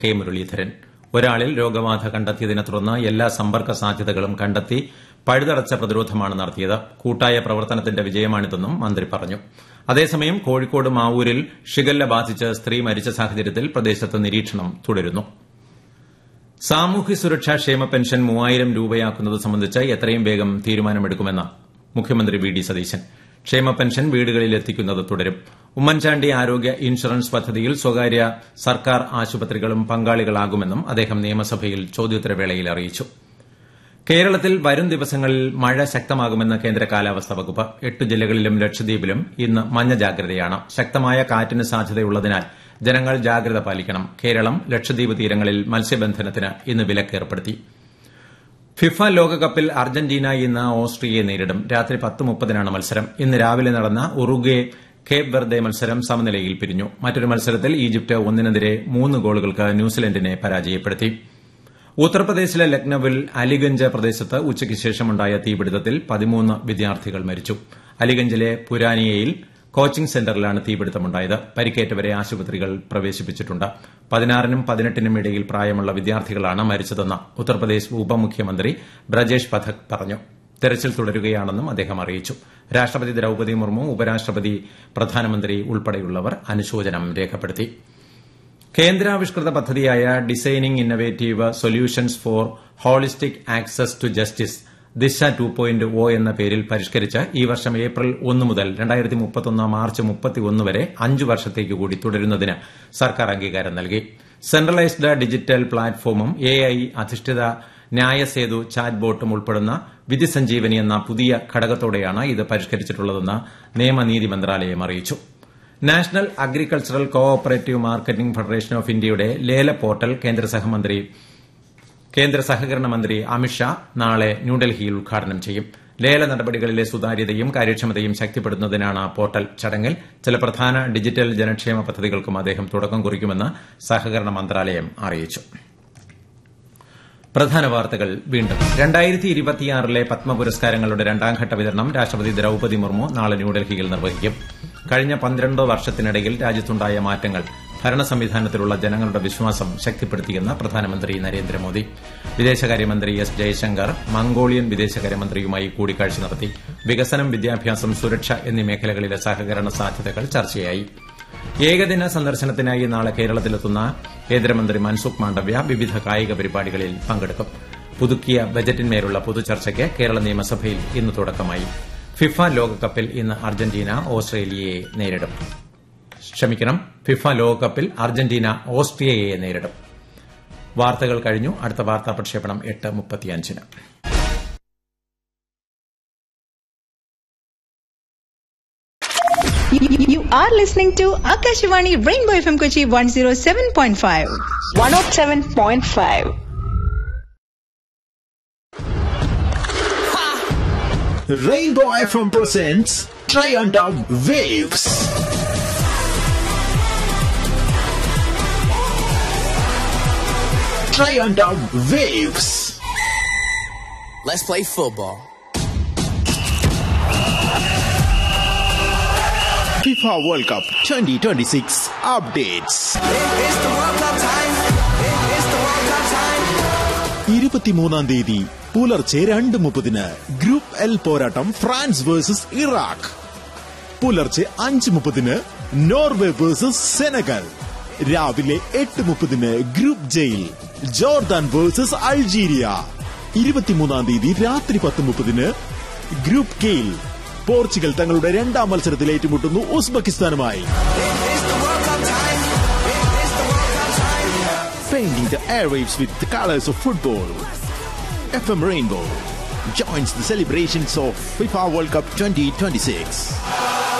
K Muraleedharan ഒരാളിൽ രോഗബാധ കണ്ടെത്തിയതിനെ തുടർന്ന് എല്ലാ സമ്പർക്ക സാധ്യതകളും കണ്ടെത്തി പഴുതടച്ച പ്രതിരോധമാണ് നടത്തിയത് കൂട്ടായ പ്രവർത്തനത്തിന്റെ വിജയമാണിതെന്നും മന്ത്രി പറഞ്ഞു അതേസമയം കോഴിക്കോട് മാവൂരിൽ ഷിഗല്ല ബാധിച്ച് സ്ത്രീ മരിച്ച സാഹചര്യത്തിൽ പ്രദേശത്ത് നിരീക്ഷണം തുടരുന്നു സാമൂഹ്യ സുരക്ഷാ ക്ഷേമ പെൻഷൻ മൂവായിരം രൂപയാക്കുന്നത് സംബന്ധിച്ച് എത്രയും വേഗം തീരുമാനമെടുക്കുമെന്ന് മുഖ്യമന്ത്രി വി ഡി സതീശൻ ക്ഷേമ പെൻഷൻ വീടുകളിൽ എത്തിക്കുന്നത് തുടരും ഉമ്മൻചാണ്ടി ആരോഗ്യ ഇൻഷുറൻസ് പദ്ധതിയിൽ സ്വകാര്യ സർക്കാർ ആശുപത്രികളും പങ്കാളികളാകുമെന്നും അദ്ദേഹം നിയമസഭയിൽ ചോദ്യോത്തരവേളയിൽ അറിയിച്ചു കേരളത്തിൽ വരും ദിവസങ്ങളിൽ മഴ ശക്തമാകുമെന്ന് കേന്ദ്ര കാലാവസ്ഥാ വകുപ്പ് എട്ട് ജില്ലകളിലും ലക്ഷദ്വീപിലും ഇന്ന് മഞ്ഞ ജാഗ്രതയാണ് ശക്തമായ കാറ്റിന് സാധ്യതയുള്ളതിനാൽ ജനങ്ങൾ ജാഗ്രത പാലിക്കണം കേരളം ലക്ഷദ്വീപ് തീരങ്ങളിൽ മത്സ്യബന്ധനത്തിന് ഇന്ന് വിലക്കേർപ്പെടുത്തി ഫിഫ ലോകകപ്പിൽ അർജന്റീന ഇന്ന് ഓസ്ട്രിയയെ നേരിടും രാത്രി പത്ത് മുപ്പതിനാണ് മത്സരം ഇന്ന് രാവിലെ നടന്ന ഉറുഗ്വെ കേപ്പ് വെർദെ മത്സരം സമനിലയിൽ പിരിഞ്ഞു മറ്റൊരു മത്സരത്തിൽ ഈജിപ്ത് ഒന്നിനെതിരെ മൂന്ന് ഗോളുകൾക്ക് ന്യൂസിലൻഡിനെ പരാജയപ്പെടുത്തി ഉത്തർപ്രദേശിലെ ലക്നൌവിൽ അലിഗഞ്ച് പ്രദേശത്ത് ഉച്ചയ്ക്ക് ശേഷമുണ്ടായ തീപിടുത്തത്തിൽ പതിമൂന്ന് വിദ്യാർത്ഥികൾ മരിച്ചു അലിഗഞ്ചിലെ പുരാനിയയിൽ കോച്ചിംഗ് സെന്ററിലാണ് തീപിടുത്തമുണ്ടായത് പരിക്കേറ്റവരെ ആശുപത്രികൾ പ്രവേശിപ്പിച്ചിട്ടുണ്ട് പതിനാറിനും പതിനെട്ടിനും ഇടയിൽ പ്രായമുള്ള വിദ്യാർത്ഥികളാണ് മരിച്ചതെന്ന് ഉത്തർപ്രദേശ് ഉപമുഖ്യമന്ത്രി ബ്രജേഷ് പഥക് പറഞ്ഞു തെരച്ചിൽ തുടരുകയാണെന്നും അദ്ദേഹം അറിയിച്ചു രാഷ്ട്രപതി ദ്രൌപദി മുർമു ഉപരാഷ്ട്രപതി പ്രധാനമന്ത്രി ഉൾപ്പെടെയുള്ളവർ അനുശോചനം രേഖപ്പെടുത്തി കേന്ദ്രാവിഷ്കൃത പദ്ധതിയായ designing innovative solutions for holistic access to justice Disha two point O എന്ന പേരിൽ പരിഷ്കരിച്ച് ഈ വർഷം ഏപ്രിൽ ഒന്ന് മുതൽ മാർച്ച് മുപ്പത്തിയൊന്ന് വരെ അഞ്ച് വർഷത്തേക്ക് കൂടി തുടരുന്നതിന് സർക്കാർ അംഗീകാരം നൽകി സെൻട്രലൈസ്ഡ് ഡിജിറ്റൽ പ്ലാറ്റ്ഫോമും എ ഐ അധിഷ്ഠിത ന്യായസേതു ചാറ്റ് ബോട്ടും ഉൾപ്പെടുന്ന വിധി സഞ്ജീവനി എന്ന പുതിയ ഘടകത്തോടെയാണ് ഇത് പരിഷ്കരിച്ചിട്ടുള്ളതെന്ന് നിയമനീതി മന്ത്രാലയം അറിയിച്ചു national agricultural cooperative marketing federation of ഇന്ത്യയുടെ ലേല പോർട്ടൽ കേന്ദ്ര സഹമന്ത്രി കേന്ദ്ര സഹകരണ മന്ത്രി അമിത്ഷാ നാളെ ന്യൂഡൽഹിയിൽ ഉദ്ഘാടനം ചെയ്യും ലേല നടപടികളിലെ സുതാര്യതയും കാര്യക്ഷമതയും ശക്തിപ്പെടുത്തുന്നതിനാണ് പോർട്ടൽ ചടങ്ങിൽ ചില പ്രധാന ഡിജിറ്റൽ ജനക്ഷേമ പദ്ധതികൾക്കും അദ്ദേഹം തുടക്കം കുറിക്കുമെന്ന് സഹകരണ മന്ത്രാലയം അറിയിച്ചു പ്രധാന വാർത്തകൾ വീണ്ടും രണ്ടായിരത്തി ഇരുപത്തിയാറിലെ പത്മ പുരസ്കാരങ്ങളുടെ രണ്ടാംഘട്ട വിതരണം രാഷ്ട്രപതി ദ്രൌപദി മുർമു നാളെ ന്യൂഡൽഹിയിൽ നിർവഹിക്കും കഴിഞ്ഞ പന്ത്രണ്ട് വർഷത്തിനിടയിൽ രാജ്യത്തുണ്ടായ മാറ്റങ്ങൾ ഭരണ സംവിധാനത്തിലുള്ള ജനങ്ങളുടെ വിശ്വാസം ശക്തിപ്പെടുത്തിയെന്ന് പ്രധാനമന്ത്രി നരേന്ദ്രമോദി വിദേശകാര്യമന്ത്രി എസ് ജയശങ്കർ മംഗോളിയൻ വിദേശകാര്യമന്ത്രിയുമായി കൂടിക്കാഴ്ച നടത്തി വികസനം വിദ്യാഭ്യാസം സുരക്ഷ എന്നീ മേഖലകളിലെ സഹകരണ സാധ്യതകൾ ചർച്ചയായി ഏകദിന സന്ദർശനത്തിനായി നാളെ കേരളത്തിലെത്തുന്ന കേന്ദ്രമന്ത്രി മൻസുഖ് മാണ്ഡവ്യ വിവിധ കായിക പരിപാടികളിൽ പങ്കെടുക്കും പുതുക്കിയ ബജറ്റിന്മേലുള്ള പൊതുചർച്ചയ്ക്ക് കേരള നിയമസഭയിൽ ഇന്ന് തുടക്കമായി ഫിഫ ലോകകപ്പിൽ ഇന്ന് അർജന്റീന ഓസ്ട്രേലിയയെ നേരിടും ക്ഷമിക്കണം ഫിഫ ലോകകപ്പിൽ അർജന്റീന ഓസ്ട്രിയയെ നേരിടും വാർത്തകൾ കഴിഞ്ഞു അടുത്ത വാർത്താ പ്രക്ഷേപണം എട്ട് മുപ്പത്തിയഞ്ചിന് You are listening to Akashivani Rainbow FM Kochi 107.5. 107.5. Rainbow FM presents Triumph of Waves. Triumph of Waves. Let's play football. FIFA World Cup 2026 updates. It's the World Cup time. It's the World Cup time. ഇരുപത്തിമൂന്നാം തീയതി പുലർച്ചെ രണ്ട് മുപ്പതിന് group L പോരാട്ടം France versus Iraq പുലർച്ചെ അഞ്ച് മുപ്പതിന് Norway versus Senegal രാവിലെ എട്ട് മുപ്പതിന് group J Jordan versus Algeria ഇരുപത്തിമൂന്നാം തീയതി രാത്രി പത്ത് മുപ്പതിന് ഗ്രൂപ്പ് കെയിൽ പോർച്ചുഗൽ തങ്ങളുടെ രണ്ടാം മത്സരത്തിൽ ഏറ്റുമുട്ടുന്നു ഉസ്ബെക്കിസ്ഥാനുമായി It's the World Cup time. It's the World Cup time. painting the airwaves with the colors of football. FM Rainbow joins the celebrations of FIFA World Cup 2026.